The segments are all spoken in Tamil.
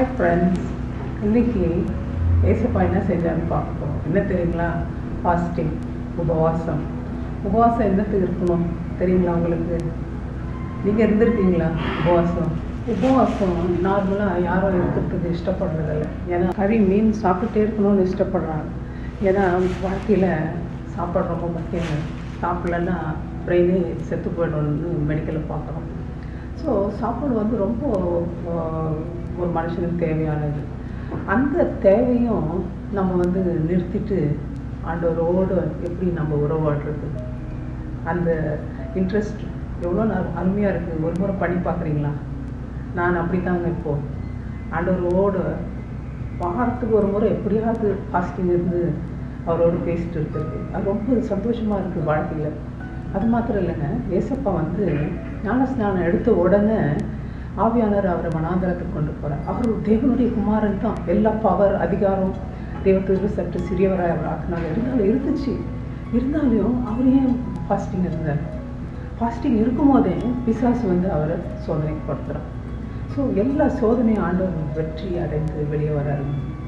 ஃப்ரெண்ட்ஸ் இன்னைக்கு ஏசப்பா என்ன செஞ்சான்னு பார்ப்போம் என்ன தெரியுங்களா ஃபாஸ்டிங் உபவாசம் உபவாசம் என்னத்துக்கு இருக்கணும் தெரியுங்களா உங்களுக்கு நீங்கள் இருந்திருக்கீங்களா உபவாசம் உபவாசம் நார்மலாக யாரும் இருக்கிறதுக்கு இஷ்டப்படுறதில்ல ஏன்னா கறி மீன் சாப்பிட்டுட்டே இருக்கணும்னு இஷ்டப்படுறாங்க ஏன்னா வாழ்க்கையில் சாப்பாடு ரொம்ப முக்கியம் சாப்பிடலன்னா பிரெயினே செத்து போயிடும்னு மெடிக்கலில் பார்க்குறோம் ஸோ சாப்பாடு வந்து ரொம்ப ஆஹ், ஒரு மனுஷனுக்கு தேவையானது அந்த தேவையும் நம்ம வந்து நிறுத்திட்டு ஆண்டவரோடு எப்படி நம்ம உறவாடுறது அந்த இன்ட்ரெஸ்ட் எவ்வளோ நான் அருமையாக இருக்குது ஒரு முறை பண்ணி பார்க்குறீங்களா நான் அப்படி தாங்க இப்போது ஆண்டவரோடு வாரத்துக்கு ஒரு முறை எப்படியாவது ஃபாஸ்டிங் இருந்து அவரோடு பேசிட்டு இருக்கிறது அது ரொம்ப சந்தோஷமாக இருக்குது வாழ்க்கையில் அது மாத்திரம் இல்லைங்க ஏசப்பா வந்து ஞானஸ்நானம் எடுத்த உடனே ஆவியானவர் அவரை மனாந்தரத்துக்கு கொண்டு போகிறார் அவர் தேவனுடைய குமாரன் தான் எல்லா பவர் அதிகாரம் தேவத்துக்கு சற்று சிறியவராக அவர் ஆக்கினாங்க இருந்தாலும் இருந்துச்சு இருந்தாலும் அவர் ஏன் ஃபாஸ்டிங் இருந்தார் ஃபாஸ்டிங் இருக்கும்போதே பிசாசு வந்து அவரை சோதனைப்படுத்துகிறான் ஸோ எல்லா சோதனையும் ஆண்டவர் வெற்றி அடைந்து வெளியே வராரு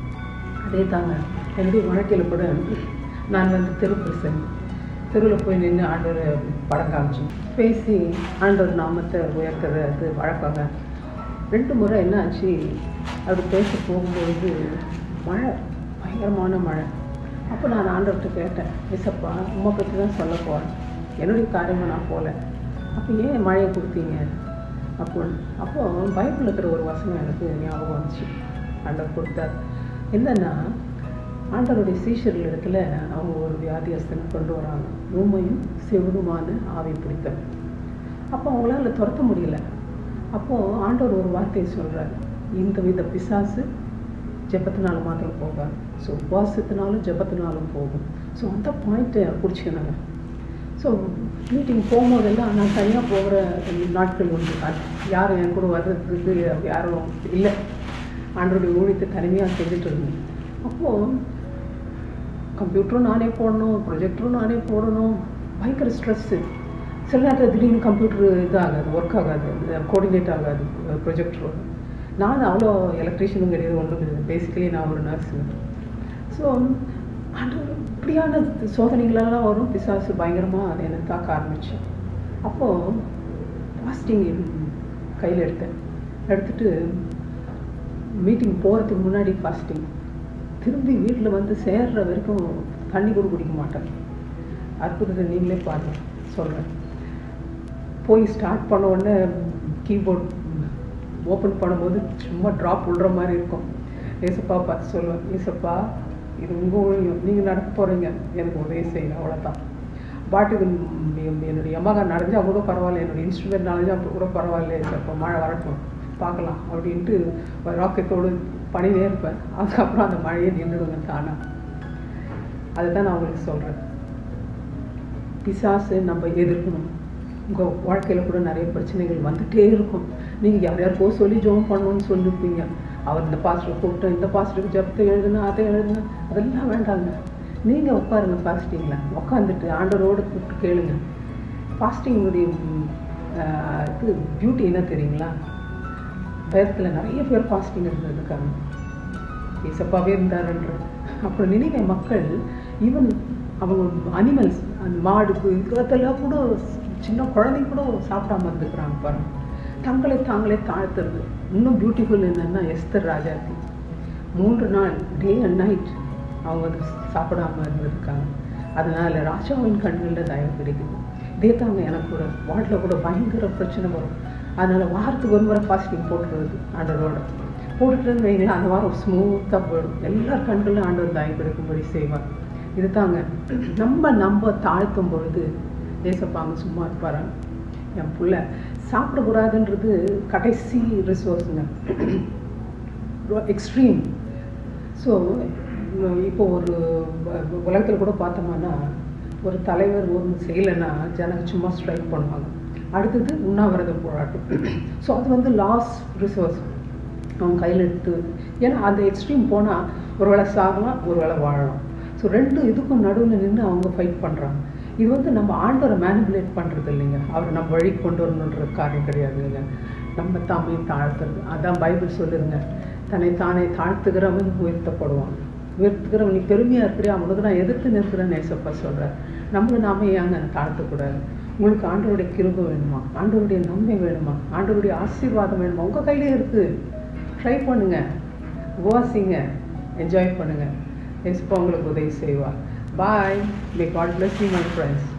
அதே தாங்க என்னுடைய வாழ்க்கையில் கூட நான் வந்து திருப்பிரசன் தெருவில் போய் நின்று ஆண்டவரை படம் காமிச்சு பேசி ஆண்டவர் நாமத்தை உயர்த்துறது வழக்கங்க ரெண்டு முறை என்ன ஆச்சு அவர் பேச போகும்பொழுது மழை பயங்கரமான மழை அப்போ நான் ஆண்டவர்கிட்ட கேட்டேன் ஏசப்பா உம்மை பற்றி தான் சொல்ல போகிறேன் என்னுடைய காரியமாக நான் போகல அப்போ ஏன் மழையை கொடுத்தீங்க அப்போ அப்போ பைபிளில் இருக்கிற ஒரு வசனம் எனக்கு ஞாபகம் வந்துச்சு ஆண்டவர் கொடுத்தார் என்னன்னா ஆண்டவருடைய சீஷர்கள் இடத்துல அவங்க ஒரு வியாதியஸ்தனை கொண்டு வராங்க ஊமையும் செவிடுமான ஆவி பிடித்தவன் அப்போ அவங்களால துரத்த முடியல அப்போது ஆண்டவர் ஒரு வார்த்தையை சொல்கிறார் இந்த வித பிசாசு ஜெபத்தினால மாத்திரம் போகாது ஸோ உபவாசத்தினாலும் ஜெபத்தினாலும் போகும் ஸோ அந்த பாயிண்ட்டை பிடிச்சிக்கணுங்க ஸோ மீட்டிங் போகும்போதெல்லாம் நான் தனியாக போகிற நாட்கள் உண்டு அது யாரும் என் கூட வர்றதுக்கு யாரும் இல்லை ஆண்டருடைய ஊழியத்தை தனிமையாக செஞ்சுட்டு இருந்தேன் அப்போது கம்ப்யூட்டரும் நானே போடணும் ப்ரொஜெக்டரும் நானே போடணும் பயங்கர ஸ்ட்ரெஸ்ஸு சில நேரத்தில் திடீர்னு கம்ப்யூட்டர் இது ஆகாது ஒர்க் ஆகாது கோஆர்டினேட் ஆகாது ப்ரொஜெக்டரோட நான் அவ்வளோ எலக்ட்ரீஷியனும் கிடையாது ஒன்றும் கிடையாது பேசிக்கலி நான் ஒரு நர்ஸு ஸோ ஆண்டவர் இப்படியான சோதனைகளெல்லாம் வரும் பிசாசு பயங்கரமாக அதை என்னை தாக்க ஆரம்பிச்சு அப்போது ஃபாஸ்டிங் கையில் எடுத்தேன் எடுத்துட்டு மீட்டிங் போகிறதுக்கு முன்னாடி ஃபாஸ்டிங் திரும்பி வீட்டில் வந்து சேர்ற வரைக்கும் தண்ணி கூட குடிக்க மாட்டேன் அற்புதத்தை நீங்களே பாருங்க சொல்கிறேன் போய் ஸ்டார்ட் பண்ண உடனே கீபோர்ட் ஓப்பன் பண்ணும்போது சும்மா ட்ராப் விடுற மாதிரி இருக்கும் ஏசப்பா பார்த்து சொல்லுவேன் ஏசப்பா இது உங்கள் ஊழியம் நீங்கள் நடக்க போகிறீங்க எனக்கு உதவி செய்யணும் அவ்வளோதான் பாட்டுக்கு ம், என்னுடைய யமகா நனைஞ்சா கூட பரவாயில்ல என்னுடைய இன்ஸ்ட்ருமெண்ட் நனைஞ்சா கூட பரவாயில்ல ஏசப்பா மழை வரட்டும் பார்க்கலாம் அப்படின்ட்டு ஒரு ராக்கெட்டோடு பண்ணினே இருப்பேன் அதுக்கப்புறம் அந்த மழையை நின்றுடுங்க தானா அதுதான் நான் உங்களுக்கு சொல்கிறேன் பிசாசு நம்ம எதிர்க்கணும் உங்கள் வாழ்க்கையில் கூட நிறைய பிரச்சனைகள் வந்துட்டே இருக்கும் நீங்கள் யார் யாருக்கோ சொல்லி ஜோம் பண்ணணும்னு சொல்லியிருப்பீங்க அவர் இந்த பாஸ்டர் கூப்பிட்டோம் இந்த பாஸ்டருக்கு ஜபத்தை எழுதுனா அதை எழுதுனா அதெல்லாம் வேண்டாங்க நீங்கள் உட்காருங்க ஃபாஸ்டிங்கில் உட்காந்துட்டு ஆண்டவரோடு கூப்பிட்டு கேளுங்க ஃபாஸ்டிங்குடைய இது பியூட்டி என்ன தெரியுங்களா வேதத்தில் நிறைய பேர் ஃபாஸ்டிங் இருந்திருக்காங்க ஏசப்பாவே இருந்தாருன்ற அப்புறம் நினைவே மக்கள் ஈவன் அவங்க அனிமல்ஸ் அந்த மாடு இதெல்லாம் கூட சின்ன குழந்தைங்க கூட சாப்பிடாம இருந்துக்கிறாங்க பாருங்க தங்களை தாங்களே தாழ்த்துறது இன்னும் பியூட்டிஃபுல் என்னன்னா எஸ்தர் ராஜாத்தி மூன்று நாள் டே அண்ட் நைட் அவங்க வந்து சாப்பிடாம இருந்திருக்காங்க அதனால ராஜாவின் கண்களில் தயவு கிடைக்குது இதே தாங்க எனக்கு கூட வாட்டில் கூட பயங்கர பிரச்சனை வரும் அதனால வாரத்துக்கு ஒரு முறை ஃபாஸ்டிங் போட்டுருவது ஆண்டவரோட போட்டுட்டு வைங்களேன் அந்த வாரம் ஸ்மூத்தாக போயிடும் எல்லார் கண்களிலும் ஆண்டவர் தயவு கிடைக்கும்படி செய்வார் இது தாங்க நம்ம நம்ம தாழ்த்தும் பொழுது தேசப்பாங்க சும்மா இருப்பாராங்க என் புள்ள சாப்பிடக்கூடாதுன்றது கடைசி ரிசோர்ஸுங்க எக்ஸ்ட்ரீம் ஸோ இப்போ ஒரு உலகத்தில் கூட பார்த்தோம்னா ஒரு தலைவர் ஒன்று செய்யலைன்னா ஜனங்க சும்மா ஸ்ட்ரைக் பண்ணுவாங்க அடுத்தது உண்ணாவிரத போராட்டம் ஸோ அது வந்து லாஸ் ரிசோர்ஸ் அவங்க கையில் எடுத்து ஏன்னா அந்த எக்ஸ்ட்ரீம் போனால் ஒரு வேளை சாகலாம் ஒரு வேளை வாழலாம் ஸோ ரெண்டு இதுக்கும் நடுவில் நின்று அவங்க ஃபைட் பண்ணுறாங்க இது வந்து நம்ம ஆண்டவரை மேனிபுலேட் பண்ணுறது இல்லைங்க அவர் நம்ம வழி கொண்டு வரணுன்ற காரியம் கிடையாது இல்லைங்க நம்ம தாமே தாழ்த்துறது அதான் பைபிள் சொல்லுதுங்க தன்னை தானே தாழ்த்துகிறவன் உயர்த்தப்படுவான் உயர்த்துகிறவன் நீ பெருமையாக இருக்கிறியா அவனுக்கு நான் எதிர்த்து நிற்கிறேன்னு ஏசப்பா சொல்கிறேன் நம்மளை நாம ஏங்க தாழ்த்தக்கூடாது உங்களுக்கு ஆண்டவருடைய கிருபை வேணுமா ஆண்டவருடைய நன்மை வேணுமா ஆண்டவருடைய ஆசீர்வாதம் வேணுமா உங்கள் கையிலே இருக்குது ட்ரை பண்ணுங்க உபவாசிங்க என்ஜாய் பண்ணுங்க ஏசப்பா உங்களுக்கு உதவி செய்வார் bye may God bless you my friends